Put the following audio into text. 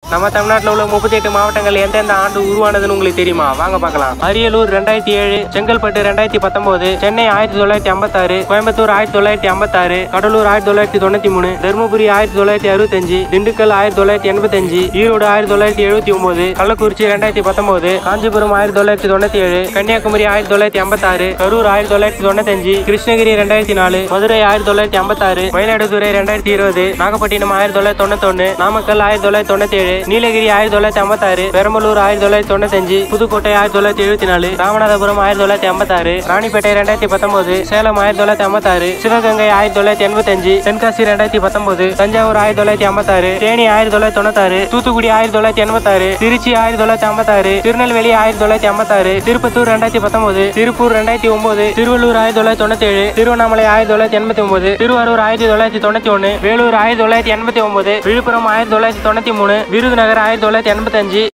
நம்ம தமிழ்நாட்டில் உள்ள முப்பத்தி எட்டு மாவட்டங்கள் எந்தெந்த ஆண்டு உருவானதுன்னு உங்களுக்கு தெரியுமா வாங்க பார்க்கலாம் அரியலூர் ரெண்டாயிரத்தி ஏழு செங்கல்பட்டு ரெண்டாயிரத்தி பத்தொன்பது சென்னை ஆயிரத்தி தொள்ளாயிரத்தி ஐம்பத்தாறு கோயம்புத்தூர் ஆயிரத்தி தொள்ளாயிரத்தி ஐம்பத்தாறு கடலூர் ஆயிரத்தி தொள்ளாயிரத்தி தொண்ணூத்தி மூணு தருமபுரி ஆயிரத்தி தொள்ளாயிரத்தி அறுபத்தஞ்சு திண்டுக்கல் ஆயிரத்தி தொள்ளாயிரத்தி எண்பத்தஞ்சு ஈரோடு ஆயிரத்தி தொள்ளாயிரத்தி எழுபத்தி ஒன்பது கள்ளக்குறிச்சி ரெண்டாயிரத்தி பத்தொன்பது காஞ்சிபுரம் ஆயிரத்தி தொள்ளாயிரத்தி தொண்ணூத்தி ஏழு கன்னியாகுமரி ஆயிரத்தி தொள்ளாயிரத்தி ஐம்பத்தாறு கரூர் ஆயிரத்தி தொள்ளாயிரத்தி தொண்ணூத்தஞ்சு கிருஷ்ணகிரி ரெண்டாயிரத்தி நாலு மதுரை ஆயிரத்தி தொள்ளாயிரத்தி ஐம்பத்தாறு மயிலாடுதுறை ரெண்டாயிரத்தி இருபது நாகப்பட்டினம் ஆயிரத்தி தொள்ளாயிரத்தி தொண்ணூத்தொன்னு நாமக்கல் ஆயிரத்தி தொள்ளாயிரத்தி தொண்ணூத்தி ஏழு நீலகிரி ஆயிரத்தி தொள்ளாயிரத்தி ஐம்பத்தாறு பெரம்பலூர் ஆயிரத்தி தொள்ளாயிரத்தி தொண்ணூத்தஞ்சு புதுக்கோட்டை ஆயிரத்தி தொள்ளாயிரத்தி எழுபத்தி நாலு ராமநாதபுரம் ஆயிரத்தி தொள்ளாயிரத்தி ஐம்பத்தாறு ராணிப்பேட்டை ரெண்டாயிரத்தி பத்தொன்பது சேலம் ஆயிரத்தி தொள்ளாயிரத்தி ஐம்பத்தாறு சிவகங்கை ஆயிரத்தி தொள்ளாயிரத்தி எண்பத்தஞ்சு தென்காசி ரெண்டாயிரத்தி பத்தொன்பது தஞ்சாவூர் ஆயிரத்தி தொள்ளாயிரத்தி ஐம்பத்தாறு தேனி ஆயிரத்தி தொள்ளாயிரத்தி தொண்ணூத்தாறு தூத்துக்குடி ஆயிரத்தி தொள்ளாயிரத்தி எண்பத்தாறு திருச்சி ஆயிரத்தி தொள்ளாயிரத்தி ஐம்பத்தாறு திருநெல்வேலி ஆயிரத்தி தொள்ளாயிரத்தி ஐம்பத்தாறு திருப்பத்தூர் ரெண்டாயிரத்தி பத்தொன்பது திருப்பூர் ரெண்டாயிரத்தி ஒன்பது திருவள்ளூர் ஆயிரத்தி தொள்ளாயிரத்தி தொண்ணூத்தி ஏழு திருவண்ணாமலை ஆயிரத்தி தொள்ளாயிரத்தி எண்பத்தி ஒன்பது திருவாரூர் ஆயிரத்தி தொள்ளாயிரத்தி தொண்ணூத்தி ஒன்னு வேலூர் ஆயிரத்தி தொள்ளாயிரத்தி எண்பத்தி ஒன்பது விழுப்புரம் ஆயிரத்தி தொள்ளாயிரத்தி தொண்ணூத்தி மூணு விருதுநகர் ஆயிரத்தி தொள்ளாயிரத்தி எண்பத்தஞ்சு